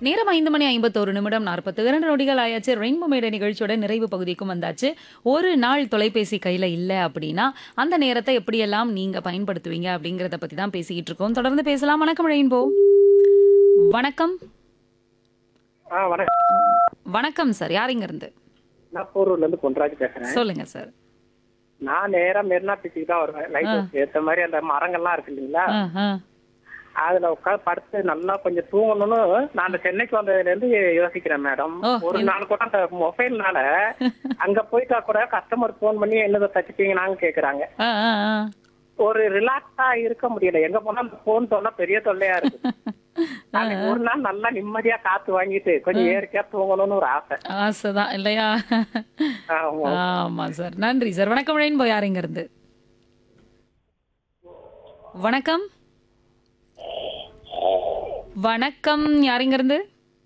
நேரம் ஐந்து மணி ஐம்பத்தோரு நிமிடம் நாற்பத்தி இரண்டு நொடிகள் ஆயாச்சு ரெயின்போ மேடை நிகழ்ச்சியோட நிறைவு பகுதிக்கும் வந்தாச்சு ஒரு நாள் தொலைபேசி கையில இல்ல அப்படின்னா அந்த நேரத்தை எப்படியெல்லாம் நீங்க பயன்படுத்துவீங்க அப்படிங்கறத பத்தி தான் பேசிக்கிட்டு இருக்கோம் தொடர்ந்து பேசலாம் வணக்கம் ரெயின்போ வணக்கம் ஆ வணக்கம் வணக்கம் சார் யாருங்க இருந்து நான் போரூர்ல இருந்து பொன்ராஜ் பேசுறேன் சொல்லுங்க சார் நான் நேரா மெரினா பீச்சுக்கு தான் வருவேன் லைட் ஹவுஸ் ஏத்த மாதிரி அந்த மரங்கள்லாம் இருக்கு இல்லைங்களா ஆ, ஆ. அதுல உட்காந்து படுத்து நல்லா கொஞ்சம் தூங்கணும்னு நான் அந்த சென்னைக்கு வந்ததுல இருந்து யோசிக்கிறேன் மேடம் ஓ, ஒரு நாள் கூட அந்த மொபைல்னால அங்க போயிட்டா கூட கஸ்டமர் போன் பண்ணி என்னதை தச்சுப்பீங்கன்னாங்க கேக்குறாங்க ஆ, ஆ, ஆ. ஒரு ரிலாக்ஸா இருக்க முடியல எங்க போனா அந்த போன் தொல்லை பெரிய தொல்லையா இருக்கு நாளைக்கு ஒரு நாள் நல்லா நிம்மதியா காத்து வாங்கிட்டு கொஞ்சம் இயற்கையா தூங்கணும்னு ஒரு ஆசை ஆசைதான் இல்லையா ஆமா. ஆமா சார் நன்றி சார் வணக்கம் ரெயின்போ யாருங்க இருந்து வணக்கம் வணக்கம் யாருங்க இருந்து